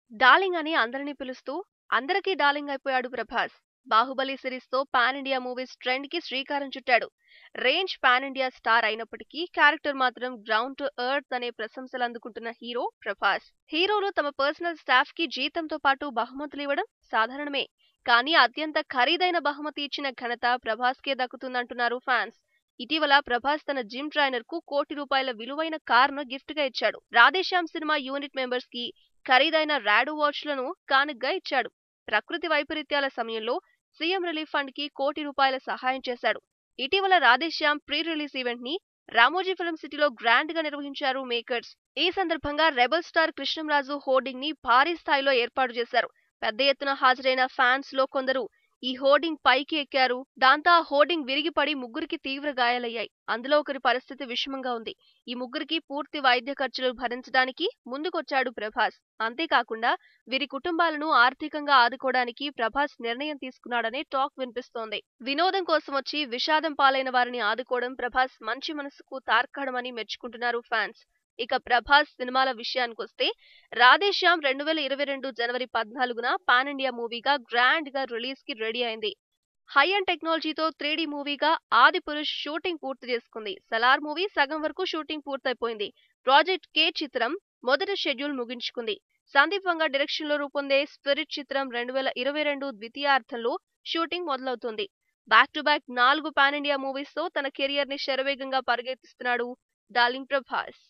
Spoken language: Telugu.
డార్లింగ్ అని అందరినీ పిలుస్తూ అందరికీ డార్లింగ్ అయిపోయాడు ప్రభాస్ బాహుబలి సిరీస్ తో పాన్ ఇండియా మూవీస్ ట్రెండ్ కి శ్రీకారం చుట్టాడు రేంజ్ పాన్ ఇండియా స్టార్ అయినప్పటికీ క్యారెక్టర్ మాత్రం గ్రౌండ్ టు ఎర్త్ అనే ప్రశంసలు అందుకుంటున్న హీరో ప్రభాస్ హీరోలు తమ పర్సనల్ స్టాఫ్ కి జీతంతో పాటు బహుమతులు ఇవ్వడం సాధారణమే కానీ అత్యంత ఖరీదైన బహుమతి ఇచ్చిన ఘనత ప్రభాస్ కే దక్కుతుందంటున్నారు ఫ్యాన్స్ ఇటీవల ప్రభాస్ తన జిమ్ ట్రైనర్ కు కోటి రూపాయల విలువైన కారును గిఫ్ట్ గా ఇచ్చాడు రాధేశ్యామ్ సినిమా యూనిట్ మెంబర్స్ కి ఖరీదైన రాడో వాచ్లను కానుగ్గా ఇచ్చాడు ప్రకృతి వైపరీత్యాల సమయంలో సీఎం రిలీఫ్ ఫండ్ కి కోటి రూపాయల సహాయం చేశాడు ఇటీవల రాధేశ్యామ్ ప్రీ రిలీజ్ ఈవెంట్ ని రామోజీ ఫిల్మ్ సిటీలో గ్రాండ్ గా నిర్వహించారు మేకర్స్ ఈ సందర్భంగా రెబల్ స్టార్ కృష్ణంరాజు హోర్డింగ్ ని భారీ స్థాయిలో ఏర్పాటు చేశారు పెద్ద ఎత్తున హాజరైన ఫ్యాన్స్ లో కొందరు ఈ హోర్డింగ్ పైకి ఎక్కారు దాంతో ఆ హోర్డింగ్ విరిగిపడి ముగ్గురికి తీవ్ర గాయాలయ్యాయి అందులో ఒకరి పరిస్థితి విషమంగా ఉంది ఈ ముగ్గురికి పూర్తి వైద్య ఖర్చులు భరించడానికి ముందుకొచ్చాడు ప్రభాస్ అంతేకాకుండా వీరి కుటుంబాలను ఆర్థికంగా ఆదుకోవడానికి ప్రభాస్ నిర్ణయం తీసుకున్నాడనే టాక్ వినిపిస్తోంది వినోదం కోసం వచ్చి విషాదం పాలైన వారిని ఆదుకోవడం ప్రభాస్ మంచి మనసుకు తార్కాడమని మెచ్చుకుంటున్నారు ఫ్యాన్స్ ఇక ప్రభాస్ సినిమాల విషయానికొస్తే రాధేశ్యామ్ రెండు వేల ఇరవై రెండు జనవరి పద్నాలుగున పాన్ ఇండియా మూవీగా గ్రాండ్ గా రిలీజ్ కి రెడీ అయింది హై అండ్ టెక్నాలజీతో త్రీ మూవీగా ఆది పురుష్ షూటింగ్ పూర్తి చేసుకుంది సలార్ మూవీ సగం వరకు షూటింగ్ పూర్తయిపోయింది ప్రాజెక్ట్ కే చిత్రం మొదటి షెడ్యూల్ ముగించుకుంది సందీప్ వంగ డైరెక్షన్ లో రూపొందే స్పిరిట్ చిత్రం రెండు వేల ఇరవై రెండు ద్వితీయార్థంలో షూటింగ్ మొదలవుతుంది బ్యాక్ టు బ్యాక్ నాలుగు పాన్ ఇండియా మూవీస్ తో తన కెరియర్ ని శరవేగంగా పరిగెత్తిస్తున్నాడు డార్లింగ్ ప్రభాస్